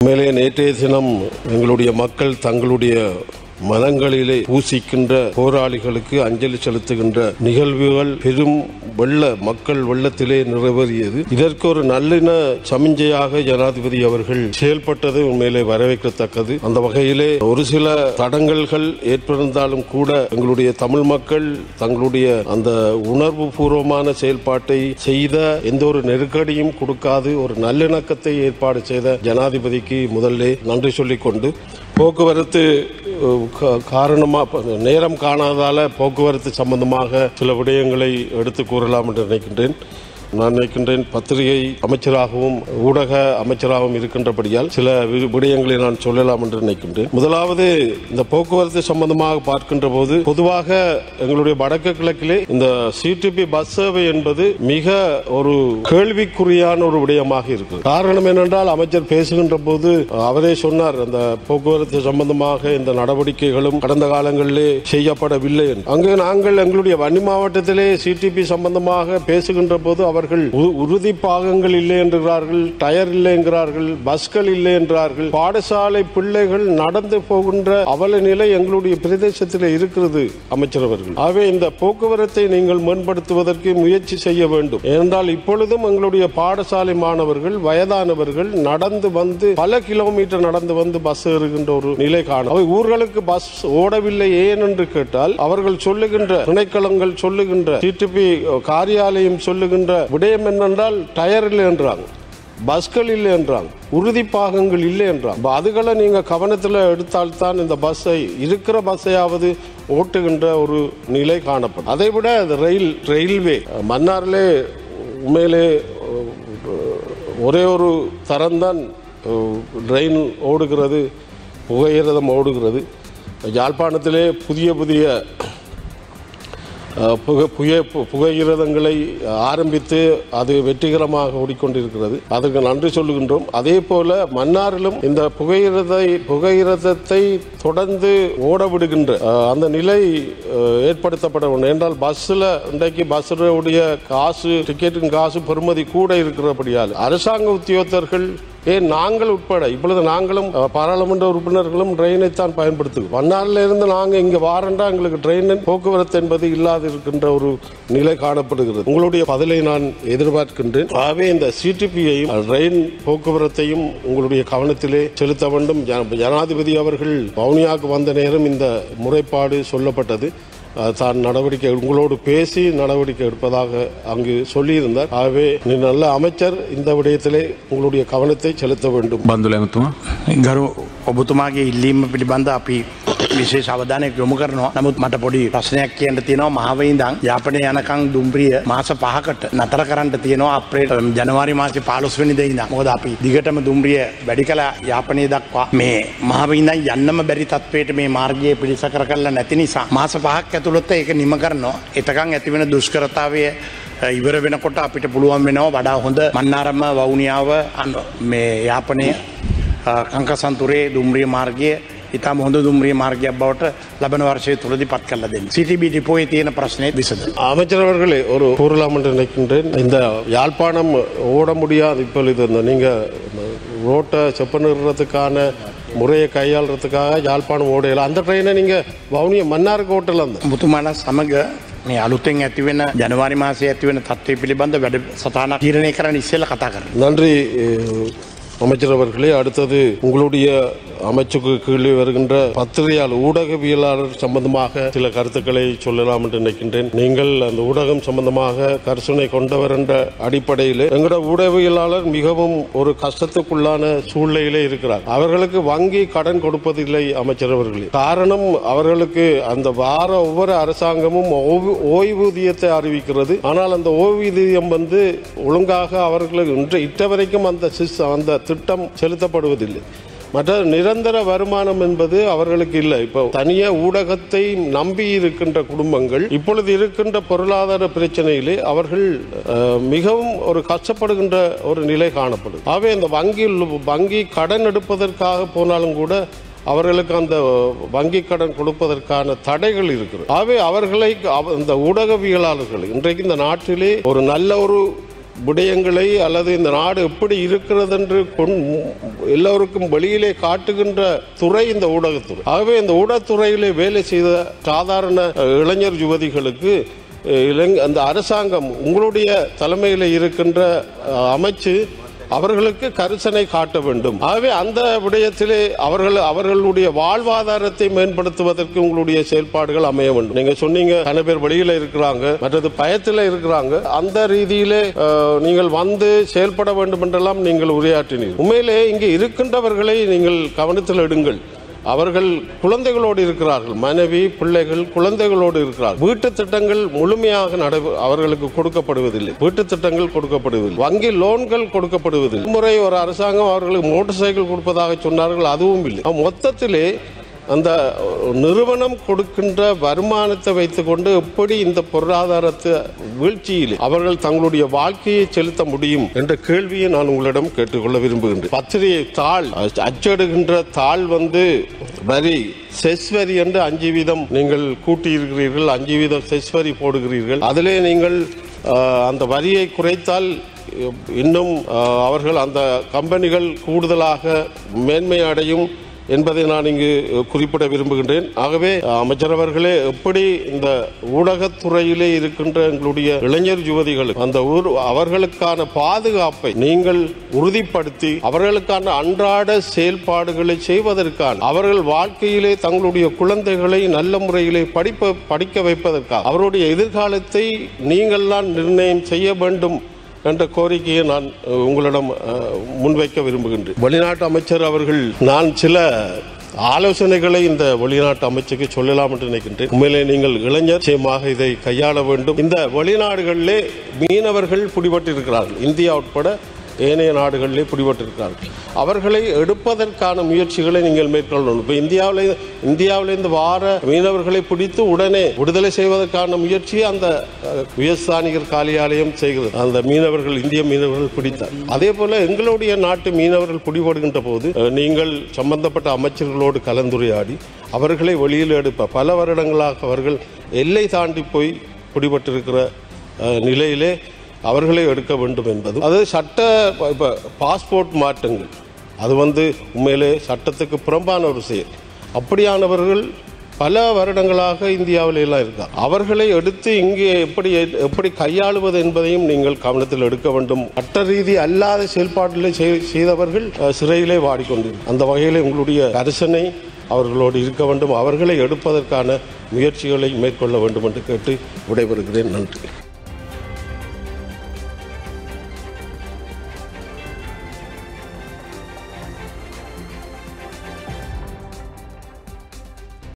மேலே நேற்றைய தினம் எங்களுடைய மக்கள் தங்களுடைய மனங்களிலே பூசிக்கின்ற போராளிகளுக்கு அஞ்சலி செலுத்துகின்ற நிகழ்வுகள் பெரும் வெள்ள மக்கள் வெள்ளத்திலே நிறைவேறியது இதற்கு ஒரு நல்லின சமிஞ்சையாக ஜனாதிபதி அவர்கள் செயல்பட்டது உண்மையிலே வரவேற்கத்தக்கது அந்த வகையிலே ஒரு சில தடங்கல்கள் ஏற்பட்டிருந்தாலும் கூட எங்களுடைய தமிழ் மக்கள் தங்களுடைய அந்த உணர்வு பூர்வமான செயல்பாட்டை செய்த எந்த ஒரு நெருக்கடியும் கொடுக்காது ஒரு நல்லிணக்கத்தை ஏற்பாடு செய்த ஜனாதிபதிக்கு முதல்ல நன்றி சொல்லிக் கொண்டு போக்குவரத்து அஹ், கா- காரணமா நேரம் காணாதால போக்குவரத்து சம்பந்தமாக சில விடயங்களை எடுத்து கூறலாம் என்று நினைக்கின்றேன் நான் நினைக்கின்றேன் பத்திரிகை அமைச்சராகவும் ஊடக அமைச்சராகவும் இருக்கின்றபடியால் சில வி- விடயங்களை நான் சொல்லலாம் என்று நினைக்கின்றேன் முதலாவது இந்த போக்குவரத்து சம்பந்தமாக பார்க்கின்ற போது பொதுவாக எங்களுடைய வடக்கு கிழக்கிலே இந்த சிடிபி பஸ் சேவை என்பது மிக ஒரு கேள்விக்குறியான ஒரு விடயமாக இருக்கு காரணம் என்னென்றால் அமைச்சர் பேசுகின்ற போது அவரே சொன்னார் அந்த போக்குவரத்து சம்பந்தமாக இந்த நடவடிக்கைகளும் கடந்த காலங்களிலே செய்யப்படவில்லை என்று. அங்கு நாங்கள் எங்களுடைய வன்னி மாவட்டத்திலே சிடிபி சம்பந்தமாக பேசுகின்ற போது அவர்கள் உ- உறுதி பாகங்கள் இல்லை என்கிறார்கள் டயர் இல்லை என்கிறார்கள் பஸ்கள் இல்லை என்றார்கள் பாடசாலை பிள்ளைகள் நடந்து போகின்ற அவல நிலை எங்களுடைய பிரதேசத்தில் இருக்கிறது அமைச்சர் அவர்கள் ஆகவே இந்த போக்குவரத்தை நீங்கள் மேம்படுத்துவதற்கு முயற்சி செய்ய வேண்டும் ஏனென்றால் இப்பொழுதும் எங்களுடைய பாடசாலை மாணவர்கள் வயதானவர்கள் நடந்து வந்து பல கிலோமீட்டர் நடந்து வந்து பஸ் ஏறுகின்ற ஒரு நிலை காணும் அவை ஊர்களுக்கு பஸ் ஓடவில்லை ஏன் என்று கேட்டால் அவர்கள் சொல்லுகின்ற திணைக்களங்கள் சொல்லுகின்ற டிடிபி காரியாலயம் சொல்லுகின்ற விடயம் என்னென்றால் டயர் இல்லை என்றாங்க பஸ்கள் இல்லை என்றாங்க உறுதி பாகங்கள் இல்லை என்றாங்க அப்ப அதுகளை நீங்க கவனத்தில் எடுத்தால்தான் இந்த பஸ்ஸை இருக்கிற பஸ்ஸையாவது ஓட்டுகின்ற ஒரு நிலை காணப்படும் அதை விட அது ரயில் ரயில்வே மன்னாரிலே உண்மையிலே அஹ், ஒரே ஒரு தரம்தான் அஹ், ட்ரெயின் ஓடுகிறது புகையிரதம் ஓடுகிறது யாழ்ப்பாணத்திலே புதிய புதிய அஹ், புகை புகை புகையிரதங்களை ஆரம்பித்து அது வெற்றிகரமாக ஓடிக்கொண்டிருக்கிறது அதற்கு நன்றி சொல்லுகின்றோம் அதே போல மன்னாரிலும் இந்த புகையிரதை புகையிரதத்தை தொடர்ந்து ஓட விடுகின்ற அஹ், அந்த நிலை அஹ், ஏற்படுத்தப்பட வேண்டும் என்றால் பஸ்ஸில் இன்றைக்கு பஸ்ஸுடைய காசு டிக்கெட்டின் காசு பெறுமதி கூட இருக்கிறபடியால் அரசாங்க உத்தியோகத்தர்கள் ஏன் நாங்கள் உட்பட இப்பொழுது நாங்களும் அஹ், பாராளுமன்ற உறுப்பினர்களும் ட்ரெயினை தான் பயன்படுத்துகிறோம் மன்னாரில் இருந்து நாங்கள் இங்கே வாரண்டா எங்களுக்கு ட்ரெயின் போக்குவரத்து என்பது இல்லாது இருக்கின்ற ஒரு நிலை காணப்படுகிறது உங்களுடைய பதிலை நான் எதிர்பார்க்கின்றேன் ஆகவே இந்த சிடிபியையும் ரயில் போக்குவரத்தையும் உங்களுடைய கவனத்திலே செலுத்த வேண்டும் ஜன- ஜனாதிபதி அவர்கள் வவுனியாவுக்கு வந்த நேரம் இந்த முறைப்பாடு சொல்லப்பட்டது அஹ், தான் நடவடிக்கை உங்களோடு பேசி நடவடிக்கை எடுப்பதாக அங்கு சொல்லியிருந்தார் ஆகவே நீ நல்ல அமைச்சர் இந்த விடயத்திலே உங்களுடைய கவனத்தை செலுத்த வேண்டும் බන්දුල ඇමතුමා ගරු ඔබතුමාගේ ඉල්ලීම පිළිබඳ අපි විශේෂ අවධානයක් යොමු කරනවා නමුත් මට පොඩි ප්‍රශ්නයක් කියන්න තියෙනවා මහවයින්දං යාපනය යනකං දුම්ප්‍රිය මාස පහකට නතර කරන්න තියෙනවා අපේ ජනවාරි මාසි පාලොස්වනි දෙයිද මොද අපි දිගටම දුම්රිය වැඩි කලා යාපනය දක්වා මේ මහවින්දන් යන්නම බැරි තත්වයට මේ මාර්ගය පිළිසකර කරලා නැති නිසා මාස පහක් ඇතුළොත්ත ඒක නිම කරනවා එතකං ඇතිවෙන දුෂ්කරතාවය ඉවර වෙනකොට අපිට පුළුවන් වෙනවා වඩා හොඳ මන්නාරම වවුනියාව අන්න- මේ යාපනය කංක සන්තුරේ දුම්රිය මාර්ගය ඉතාම හොඳ දුම්රිය මාර්ගයක් බවට ලබන වර්ෂය තුළදි පත් කල දෙන්න. සිටිබි ඩිපෝයි තියෙන ප්‍රශ්නය විසද. அமைச்சர் அவர்களே ஒரு கூறலாம் என்று நினைக்கின்றேன் இந்த யாழ்ப்பாணம் ஓட முடியாது இப்பொழுது இந்த நீங்க ரோட்டை செப்பனிடுறதுக்கான முறையை கையாளுறதுக்காக யாழ்ப்பாணம் ஓடையில அந்த ட்ரெயினை நீங்க வவுனிய மன்னாருக்கு ஓட்டலாம் தான் මුතුමාල සමග මේ අලුතෙන් ඇතිවෙන ජනවාරි මාසය ඇතිවෙන තත්වය පිළිබඳ වැඩ සතාන තීරණය කරන ඉස්සෙල්ල කතා කරන. நன்றி அஹ், அமைச்சர் அவர்களே அடுத்தது உங்களுடைய அமைச்சுக்கு கீழே வருகின்ற பத்திரிகையாளர் ஊடகவியலாளர் சம்பந்தமாக சில கருத்துக்களை சொல்லலாம் என்று நினைக்கின்றேன் நீங்கள் அந்த ஊடகம் சம்பந்தமாக கரிசனை கொண்டவர் என்ற அடிப்படையில் எங்களோட ஊடகவியலாளர் மிகவும் ஒரு கஷ்டத்துக்குள்ளான சூழ்நிலையிலே இருக்கிறார் அவர்களுக்கு வங்கி கடன் கொடுப்பதில்லை அமைச்சர் அவர்களே காரணம் அவர்களுக்கு அந்த வார ஒவ்வொரு அரசாங்கமும் ஓய்வு- ஓய்வூதியத்தை அறிவிக்கிறது ஆனால் அந்த ஓய்வூதியம் வந்து ஒழுங்காக அவர்களுக்கு இன்று இட்ட வரைக்கும் அந்த சிஸ் அந்த திட்டம் செலுத்தப்படுவதில்லை மற்ற நிரந்தர வருமானம் என்பது அவர்களுக்கு இல்லை இப்போ தனிய ஊடகத்தை நம்பி இருக்கின்ற குடும்பங்கள் இப்பொழுது இருக்கின்ற பொருளாதார பிரச்சனையிலே அவர்கள் அஹ், மிகவும் ஒரு கஷ்டப்படுகின்ற ஒரு நிலை காணப்படும் ஆகவே இந்த வங்கி வங்கி கடன் எடுப்பதற்காக போனாலும் கூட அவர்களுக்கு அந்த வங்கி கடன் கொடுப்பதற்கான தடைகள் இருக்கிறது ஆகவே அவர்களை அவ- இந்த ஊடகவியலாளர்கள் இன்றைக்கு இந்த நாட்டிலே ஒரு நல்ல ஒரு விடயங்களை அல்லது இந்த நாடு எப்படி இருக்கிறது என்று கொண் எல்லோருக்கும் வெளியிலே காட்டுகின்ற துறை இந்த ஊடகத்துறை ஆகவே இந்த ஊடகத்துறையிலே வேலை செய்த சாதாரண அஹ், இளைஞர் யுவதிகளுக்கு அஹ், இலங் அந்த அரசாங்கம் உங்களுடைய தலைமையில் இருக்கின்ற அஹ், அமைச்சு அவர்களுக்கு கரிசனை காட்ட வேண்டும் ஆகவே அந்த விடயத்திலே அவர்கள் அவர்களுடைய வாழ்வாதாரத்தை மேம்படுத்துவதற்கு உங்களுடைய செயல்பாடுகள் அமைய வேண்டும் நீங்க சொன்னீங்க கன பேர் வெளியில இருக்கிறாங்க மற்றது பயத்தில் இருக்கிறாங்க அந்த ரீதியிலே அஹ், நீங்கள் வந்து செயல்பட வேண்டும் என்றெல்லாம் நீங்கள் உரையாற்றினீர்கள் உண்மையிலே இங்கே இருக்கின்றவர்களை நீங்கள் கவனத்தில் எடுங்கள் அவர்கள் குழந்தைகளோடு இருக்கிறார்கள் மனைவி பிள்ளைகள் குழந்தைகளோடு இருக்கிறார்கள் வீட்டு திட்டங்கள் முழுமையாக நடைபெ அவர்களுக்கு கொடுக்கப்படுவதில்லை வீட்டு திட்டங்கள் கொடுக்கப்படுவதில்லை வங்கி லோன்கள் கொடுக்கப்படுவதில்லை முறை ஒரு அரசாங்கம் அவர்களுக்கு மோட்டார் சைக்கிள் கொடுப்பதாக சொன்னார்கள் அதுவும் இல்லை மொத்தத்திலே அந்த நிறுவனம் கொடுக்கின்ற வருமானத்தை வைத்துக்கொண்டு எப்படி இந்த பொருளாதாரத்தை வீழ்ச்சியில் அவர்கள் தங்களுடைய வாழ்க்கையை செலுத்த முடியும் என்ற கேள்வியை நான் உங்களிடம் கேட்டுக்கொள்ள விரும்புகின்றேன் பத்திரிகை தாள் அச்சடிக்கின்ற தாள் வந்து வரி செஸ் வரி என்று அஞ்சு வீதம் நீங்கள் கூட்டியிருக்கிறீர்கள் அஞ்சு வீதம் செஸ் வரி போடுகிறீர்கள் அதிலே நீங்கள் அஹ், அந்த வரியை குறைத்தால் இன்னும் அஹ், அவர்கள் அந்த கம்பெனிகள் கூடுதலாக மேன்மை அடையும் என்பதை நான் இங்கு குறிப்பிட விரும்புகின்றேன் ஆகவே அமைச்சர் அவர்களே எப்படி இந்த ஊடகத்துறையிலே இருக்கின்ற எங்களுடைய இளைஞர் யுவதிகள் அந்த ஊர் அவர்களுக்கான பாதுகாப்பை நீங்கள் உறுதிப்படுத்தி அவர்களுக்கான அன்றாட செயல்பாடுகளை செய்வதற்கான அவர்கள் வாழ்க்கையிலே தங்களுடைய குழந்தைகளை நல்ல முறையிலே படிப்ப படிக்க வைப்பதற்காக அவருடைய எதிர்காலத்தை நீங்கள்தான் நிர்ணயம் செய்ய வேண்டும் என்ற கோரிக்கையை நான் அஹ், உங்களிடம் அஹ், முன்வைக்க விரும்புகின்றேன் வெளிநாட்டு அமைச்சர் அவர்கள் நான் சில ஆலோசனைகளை இந்த வெளிநாட்டு அமைச்சுக்கு சொல்லலாம் என்று நினைக்கின்றேன் உண்மையிலே நீங்கள் இளைஞர் நிச்சயமாக இதை கையாள வேண்டும் இந்த வெளிநாடுகளிலே மீனவர்கள் பிடிபட்டிருக்கிறார்கள் இந்தியா உட்பட ஏனைய நாடுகளிலே பிடிபட்டிருக்கிறார்கள் அவர்களை எடுப்பதற்கான முயற்சிகளை நீங்கள் மேற்கொள்ளணும் இப்போ இந்தியாவில் இந்தியாவிலிருந்து வார மீனவர்களை பிடித்து உடனே விடுதலை செய்வதற்கான முயற்சியை அந்த அஹ், உயர்ஸ்தானிகர் காலியாலயம் செய்கிறது அந்த மீனவர்கள் இந்திய மீனவர்கள் பிடித்தார் அதே போல எங்களுடைய நாட்டு மீனவர்கள் பிடிபடுகின்ற போது அஹ், நீங்கள் சம்பந்தப்பட்ட அமைச்சர்களோடு கலந்துரையாடி அவர்களை வெளியில் எடுப்ப பல வருடங்களாக அவர்கள் எல்லை தாண்டி போய் பிடிபட்டிருக்கிற அஹ், நிலையிலே அவர்களை எடுக்க வேண்டும் என்பது அது சட்ட இப்போ பாஸ்போர்ட் மாற்றங்கள் அது வந்து உண்மையிலே சட்டத்துக்கு புறம்பான ஒரு செயல் அப்படியானவர்கள் பல வருடங்களாக இந்தியாவில் எல்லாம் இருக்கார் அவர்களை எடுத்து இங்கே எப்படி எப்படி கையாளுவது என்பதையும் நீங்கள் கவனத்தில் எடுக்க வேண்டும் சட்ட ரீதி அல்லாத செயல்பாடுகளை செய்- செய்தவர்கள் அஹ், சிறையிலே வாடிக்கொண்டிருக்கிறார் அந்த வகையில் உங்களுடைய கரிசனை அவர்களோடு இருக்க வேண்டும் அவர்களை எடுப்பதற்கான முயற்சிகளை மேற்கொள்ள வேண்டும் என்று கேட்டு விடைபெறுகிறேன் நன்றி